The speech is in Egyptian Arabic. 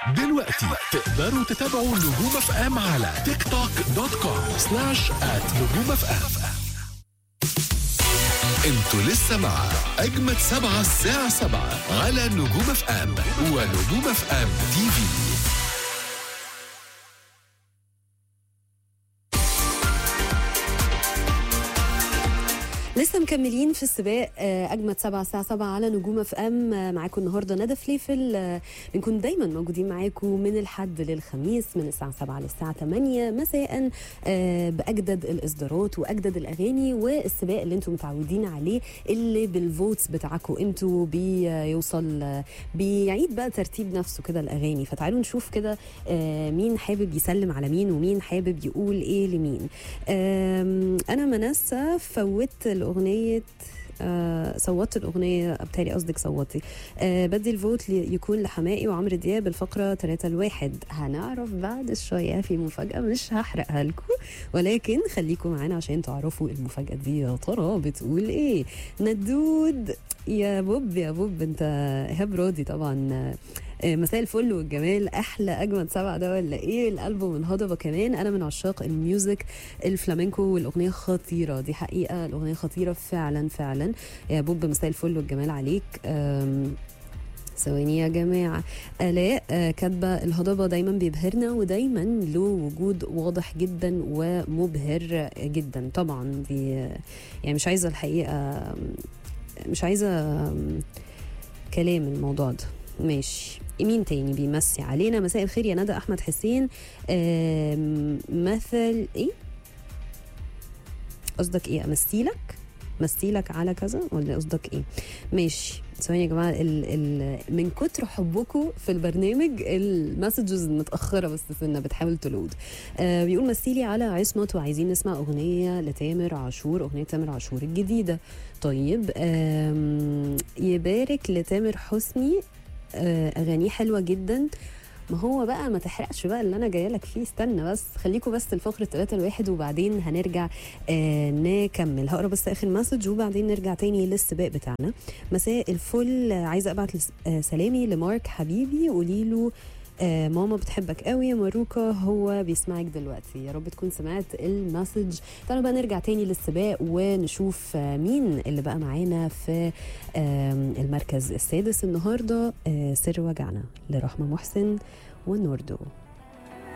دلوقتي تقدروا تتابعوا نجوم اف ام على تيك توك دوت كوم سلاش ات نجوم اف ام انتوا لسه مع اجمد سبعة الساعة سبعة على نجوم اف ام ونجوم اف ام تي في لسه مكملين في السباق آه، اجمد سبعة الساعه 7 على نجوم اف ام آه، معاكم النهارده ندى فليفل آه، بنكون دايما موجودين معاكم من الحد للخميس من الساعه 7 للساعه 8 مساء آه، باجدد الاصدارات واجدد الاغاني والسباق اللي انتم متعودين عليه اللي بالفوتس بتاعكم انتوا بيوصل آه، بيعيد بقى ترتيب نفسه كده الاغاني فتعالوا نشوف كده آه، مين حابب يسلم على مين ومين حابب يقول ايه لمين آم، انا منسى فوت الاغنيه آه صوتت الاغنيه بتهيألي قصدك صوتي آه بدي الفوت لي- يكون لحمائي وعمرو دياب الفقره 3 لواحد هنعرف بعد شويه في مفاجاه مش هحرقها لكم ولكن خليكم معانا عشان تعرفوا المفاجاه دي يا ترى بتقول ايه ندود يا بوب يا بوب انت ايهاب راضي طبعا آه، مساء الفل والجمال احلى اجمد سبعه ده ولا ايه الالبوم الهضبه كمان انا من عشاق الميوزك الفلامينكو والاغنيه خطيره دي حقيقه الاغنيه خطيره فعلا فعلا يا بوب مساء الفل والجمال عليك أم، ثواني يا جماعة آلاء آه، كاتبة الهضبة دايما بيبهرنا ودايما له وجود واضح جدا ومبهر جدا طبعا دي يعني مش عايزة الحقيقة مش عايزة كلام الموضوع ده ماشي مين تاني بيمسي علينا مساء الخير يا ندى احمد حسين آم، مثل ايه قصدك ايه امثيلك مثيلك على كذا ولا قصدك ايه ماشي ثواني يا جماعه ال ال من كتر حبكم في البرنامج المسجز متاخره بس سنه بتحاول تلود آه بيقول مثيلي على عصمت وعايزين نسمع اغنيه لتامر عاشور اغنيه تامر عاشور الجديده طيب آم، يبارك لتامر حسني آه، اغانيه حلوه جدا ما هو بقى ما تحرقش بقى اللي انا جايه لك فيه استنى بس خليكم بس الفقره 3 الواحد وبعدين هنرجع آه نكمل هقرا بس اخر مسج وبعدين نرجع تاني للسباق بتاعنا مساء الفل آه، عايزه ابعت لس- آه سلامي لمارك حبيبي قولي له آه ماما بتحبك قوي يا ماروكا هو بيسمعك دلوقتي يا رب تكون سمعت المسج تعالوا بقى نرجع تاني للسباق ونشوف آه مين اللي بقى معانا في آم، المركز السادس النهارده آه سر وجعنا لرحمه محسن ونوردو